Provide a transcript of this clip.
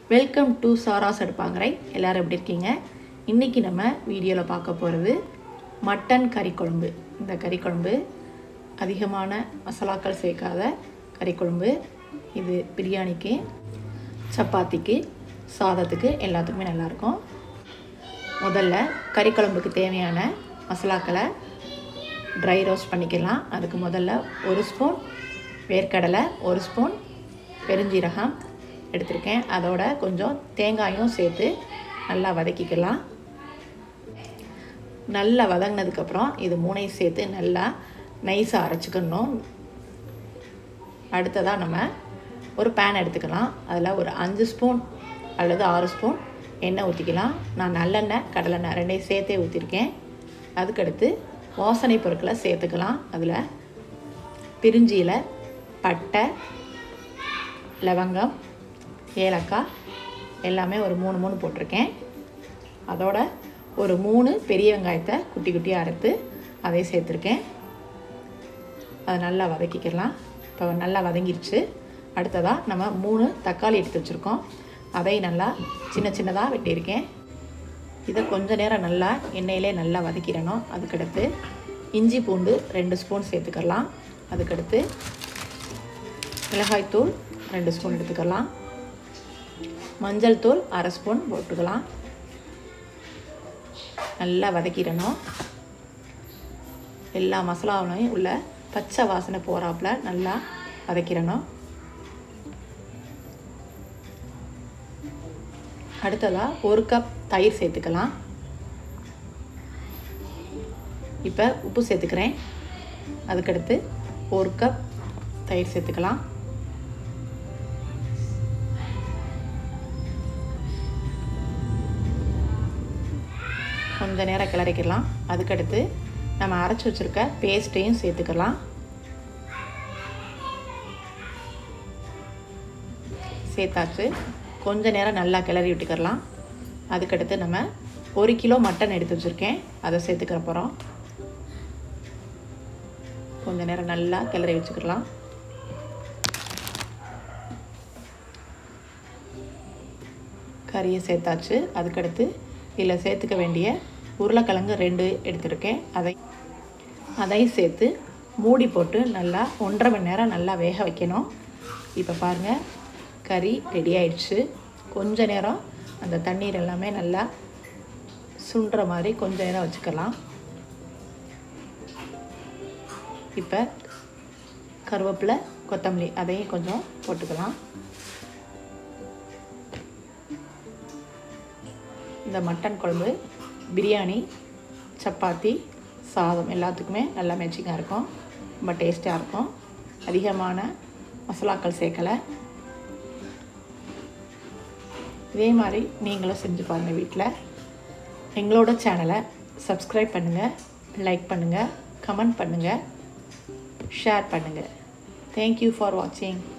welcome to சாராஸ் அடுப்பாங்கரை எல்லோரும் எப்படி இருக்கீங்க இன்றைக்கி நம்ம வீடியோவில் பார்க்க போகிறது மட்டன் கறி குழம்பு இந்த கறி குழம்பு அதிகமான மசாலாக்கள் சேர்க்காத கறி குழம்பு இது பிரியாணிக்கு சப்பாத்திக்கு சாதத்துக்கு எல்லாத்துக்குமே நல்லாயிருக்கும் முதல்ல கறி குழம்புக்கு தேவையான மசாலாக்களை ட்ரை ரோஸ்ட் பண்ணிக்கலாம் அதுக்கு முதல்ல ஒரு ஸ்பூன் வேர்க்கடலை ஒரு ஸ்பூன் பெருஞ்சீரகம் எடுத்திருக்கேன் அதோட கொஞ்சம் தேங்காயும் சேர்த்து நல்லா வதக்கிக்கலாம் நல்லா வதங்கினதுக்கப்புறம் இது மூணையும் சேர்த்து நல்லா நைஸாக அரைச்சிக்கணும் அடுத்ததாக நம்ம ஒரு பேன் எடுத்துக்கலாம் அதில் ஒரு அஞ்சு ஸ்பூன் அல்லது ஆறு ஸ்பூன் எண்ணெய் ஊற்றிக்கலாம் நான் நல்லெண்ணெய் கடலெண்ணெய் ரெண்டையும் சேர்த்தே ஊற்றிருக்கேன் அதுக்கடுத்து வாசனை பொருட்களை சேர்த்துக்கலாம் அதில் பிரிஞ்சி இலை பட்டை லவங்கம் ஏலக்காய் எல்லாமே ஒரு மூணு மூணு போட்டிருக்கேன் அதோட ஒரு மூணு பெரிய வெங்காயத்தை குட்டி குட்டியாக அறுத்து அதை சேர்த்துருக்கேன் அதை நல்லா வதக்கிக்கலாம் இப்போ நல்லா வதங்கிருச்சு அடுத்ததாக நம்ம மூணு தக்காளி எடுத்து வச்சுருக்கோம் அதை நல்லா சின்ன சின்னதாக வெட்டியிருக்கேன் இதை கொஞ்ச நேரம் நல்லா எண்ணெயிலே நல்லா வதக்கிடணும் அதுக்கடுத்து இஞ்சி பூண்டு ரெண்டு ஸ்பூன் சேர்த்துக்கலாம் அதுக்கடுத்து மிளகாய்த்தூள் ரெண்டு ஸ்பூன் எடுத்துக்கலாம் மஞ்சள் தூள் அரை ஸ்பூன் போட்டுக்கலாம் நல்லா வதக்கிடணும் எல்லா மசாலாவிலையும் உள்ள பச்சை வாசனை போகிறாப்புல நல்லா வதக்கிடணும் அடுத்ததாக ஒரு கப் தயிர் சேர்த்துக்கலாம் இப்போ உப்பு சேர்த்துக்கிறேன் அதுக்கடுத்து ஒரு கப் தயிர் சேர்த்துக்கலாம் கொஞ்ச நேரம் கிளறிக்கலாம் அதுக்கடுத்து நம்ம அரைச்சி வச்சுருக்க பேஸ்ட்டையும் சேர்த்துக்கலாம் சேர்த்தாச்சு கொஞ்ச நேரம் நல்லா கிளறி விட்டுக்கிறலாம் அதுக்கடுத்து நம்ம ஒரு கிலோ மட்டன் எடுத்து வச்சுருக்கேன் அதை சேர்த்துக்கிற போகிறோம் கொஞ்ச நேரம் நல்லா கிளறி வச்சுக்கலாம் கறியை சேர்த்தாச்சு அதுக்கடுத்து இதில் சேர்த்துக்க வேண்டிய உருளைக்கிழங்கு ரெண்டு எடுத்திருக்கேன் அதை அதையும் சேர்த்து மூடி போட்டு நல்லா ஒன்றரை மணி நேரம் நல்லா வேக வைக்கணும் இப்போ பாருங்கள் கறி ரெடி ஆயிடுச்சு கொஞ்ச நேரம் அந்த தண்ணீர் எல்லாமே நல்லா சுண்டுற மாதிரி கொஞ்ச நேரம் வச்சுக்கலாம் இப்போ கருவேப்பிலை கொத்தமல்லி அதையும் கொஞ்சம் போட்டுக்கலாம் இந்த மட்டன் குழம்பு பிரியாணி சப்பாத்தி சாதம் எல்லாத்துக்குமே நல்லா மேட்சிங்காக இருக்கும் ரொம்ப டேஸ்ட்டாக இருக்கும் அதிகமான மசாலாக்கள் சேர்க்கலை இதே மாதிரி நீங்களும் செஞ்சு பாருங்கள் வீட்டில் எங்களோட சேனலை சப்ஸ்கிரைப் பண்ணுங்கள் லைக் பண்ணுங்கள் கமெண்ட் பண்ணுங்கள் ஷேர் பண்ணுங்கள் தேங்க்யூ ஃபார் வாட்சிங்